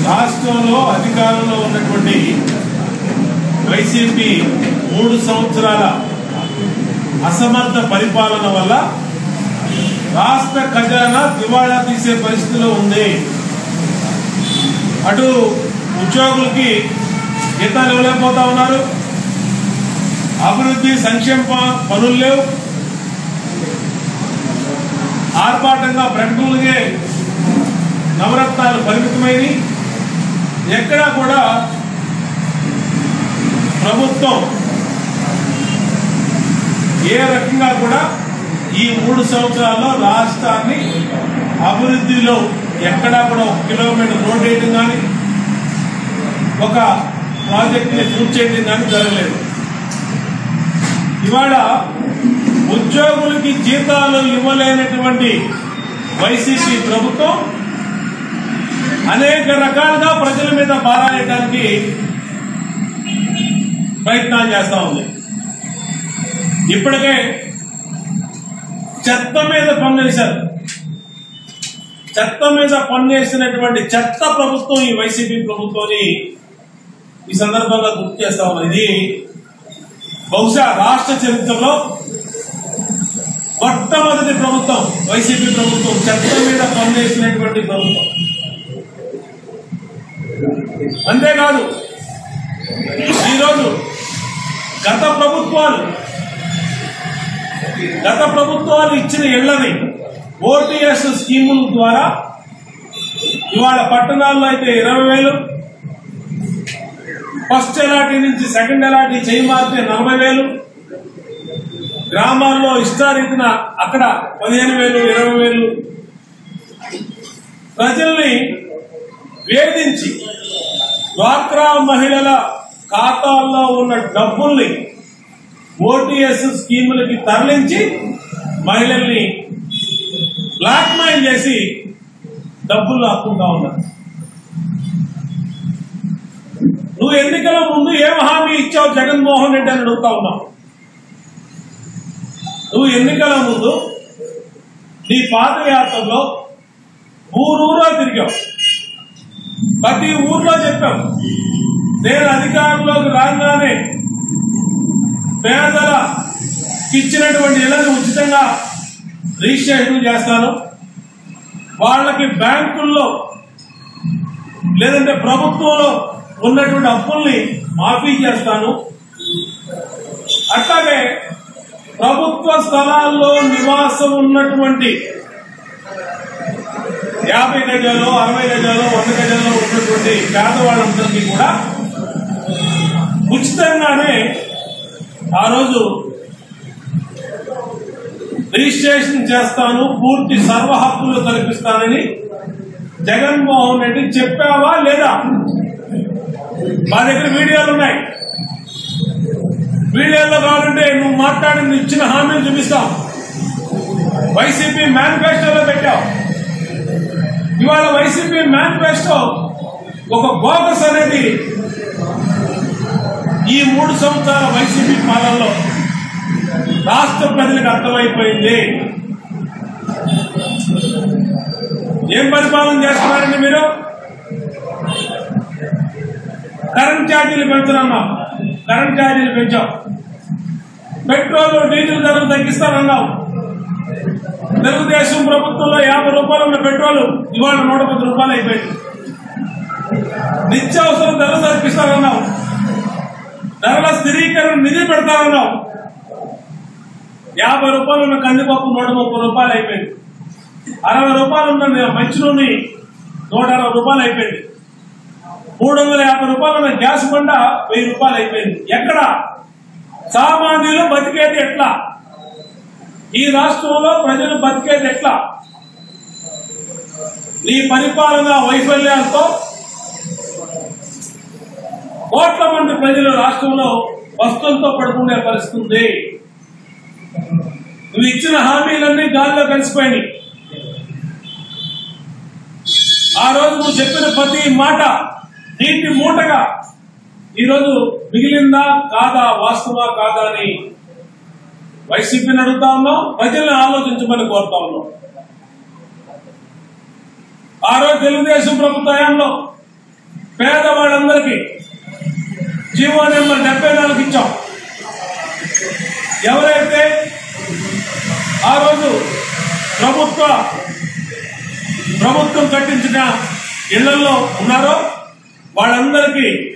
రాష్ట్రంలో అధికారంలో ఉన్నటువంటి వైసీపీ మూడు సంవత్సరాల అసమర్థ పరిపాలన వల్ల రాష్ట్ర ఖజానా దివాళా తీసే పరిస్థితిలో ఉంది అటు ఉద్యోగులకి జీతాలు ఇవ్వలేకపోతా ఉన్నారు అభివృద్ధి సంక్షేమ ప- పనులు లేవు ఆర్భాటంగా ప్రకటనలకే నవరత్నాలు పరిమితమైనవి ఎక్కడా కూడా ప్రభుత్వం ఏ రకంగా కూడా ఈ మూడు సంవత్సరాల్లో రాష్ట్రాన్ని అభివృద్ధిలో ఎక్కడా కూడా ఒక కిలోమీటర్ రోడ్ వేయడం కానీ ఒక ప్రాజెక్ట్ని పూర్తి చేయడం కానీ జరగలేదు ఇవాళ ఉద్యోగులకి జీతాలు ఇవ్వలేనటువంటి వైసీపీ ప్రభుత్వం అనేక రకాలుగా ప్రజల మీద భారాయడానికి ప్రయత్నాలు చేస్తా ఉంది ఇప్పటికే చెత్త మీద పన్నేశారు చెత్త మీద పన్నేసినటువంటి చెత్త ప్రభుత్వం ఈ వైసీపీ ప్రభుత్వాన్ని ఈ సందర్భంగా గుర్తు చేస్తా ఉన్నాం ఇది బహుశా రాష్ట్ర చరిత్రలో మొట్టమొదటి ప్రభుత్వం వైసీపీ ప్రభుత్వం చెత్త మీద పన్నేసినటువంటి ప్రభుత్వం అంతేకాదు ఈరోజు గత ప్రభుత్వాలు గత ప్రభుత్వాలు ఇచ్చిన ఇళ్లని ఓటీఎస్ స్కీముల ద్వారా ఇవాళ పట్టణాల్లో అయితే ఇరవై వేలు ఫస్ట్ ఎలాటీ నుంచి సెకండ్ ఎలాటీ చేయి మారితే నలభై వేలు గ్రామాల్లో ఇష్టారీతిన అక్కడ పదిహేను వేలు ఇరవై వేలు ప్రజల్ని వేధించి డ్వాక్రా మహిళల ఖాతాల్లో ఉన్న డబ్బుల్ని ఓటీఎస్ స్కీములకి తరలించి మహిళల్ని బ్లాక్మెయిల్ చేసి డబ్బులు లాక్కుంటా ఉన్నారు నువ్వు ఎన్నికల ముందు ఏం హామీ ఇచ్చావు జగన్మోహన్ రెడ్డి అని అడుగుతా ఉన్నావు నువ్వు ఎన్నికల ముందు నీ పాదయాత్రలో ఊరూరా తిరిగావు ప్రతి ఊర్లో చెప్పాం నేను అధికారంలోకి రాగానే పేదల ఇచ్చినటువంటి ఇళ్లను ఉచితంగా రిజిస్ట్రేషన్ చేస్తాను వాళ్ళకి బ్యాంకుల్లో లేదంటే ప్రభుత్వంలో ఉన్నటువంటి అప్పుల్ని మాఫీ చేస్తాను అట్లాగే ప్రభుత్వ స్థలాల్లో నివాసం ఉన్నటువంటి యాభై గజాలు అరవై గజాలు వంద గజాల్లో ఉన్నటువంటి పేదవాళ్ళందరికీ కూడా ఉచితంగానే ఆ రోజు రిజిస్ట్రేషన్ చేస్తాను పూర్తి సర్వ హక్కులు కల్పిస్తానని జగన్మోహన్ రెడ్డి చెప్పావా లేదా మా దగ్గర వీడియోలు ఉన్నాయి వీడియోలో కావాలంటే నువ్వు మాట్లాడింది ఇచ్చిన హామీలు చూపిస్తాం వైసీపీ మేనిఫెస్టోలో పెట్టావు ఇవాళ వైసీపీ మేనిఫెస్టో ఒక బోగస్ అనేది ఈ మూడు సంవత్సరాల వైసీపీ పాలనలో రాష్ట్ర ప్రజలకు అర్థమైపోయింది ఏం పరిపాలన చేస్తున్నారండి మీరు కరెంట్ ఛార్జీలు పెంచుతున్నాం కరెంట్ ఛార్జీలు పెంచాం పెట్రోల్ డీజిల్ ధరలు తగ్గిస్తానన్నావు తెలుగుదేశం ప్రభుత్వంలో యాభై రూపాయలు ఉన్న పెట్రోల్ ఇవాళ నూట పది రూపాయలు అయిపోయింది నిత్యావసరం ధరలు తగ్గిస్తానన్నావు ధరల స్థిరీకరణ నిధి పెడతానన్నావు యాభై రూపాయలు ఉన్న కందిపప్పు నూట ముప్పై రూపాయలు అయిపోయింది అరవై రూపాయలు ఉన్న మంచి నూనె నూట అరవై రూపాయలు అయిపోయింది మూడు వందల యాభై రూపాయలు ఉన్న గ్యాస్ బండ వెయ్యి రూపాయలు అయిపోయింది ఎక్కడ సామాన్యులు బతికేది ఎట్లా ఈ రాష్ట్రంలో ప్రజలు బతికేది ఎట్లా నీ పరిపాలన వైఫల్యాలతో కోట్ల మంది ప్రజలు రాష్ట్రంలో వస్తువులతో పడుకునే పరిస్థితి ఉంది నువ్వు ఇచ్చిన హామీలన్నీ గాల్లో కలిసిపోయినాయి ఆ రోజు నువ్వు చెప్పిన ప్రతి మాట నీటి మూటగా ఈరోజు మిగిలిందా కాదా వాస్తవా కాదా అని వైసీపీని అడుగుతా ఉన్నాం ప్రజల్ని ఆలోచించమని కోరుతా ఉన్నాం ఆ రోజు తెలుగుదేశం ప్రభుత్వ హయాంలో పేదవాళ్ళందరికీ జీవో నెంబర్ డెబ్బై నాలుగు ఇచ్చాం ఎవరైతే ఆ రోజు ప్రభుత్వ ప్రభుత్వం కట్టించిన ఇళ్లలో ఉన్నారో వాళ్ళందరికీ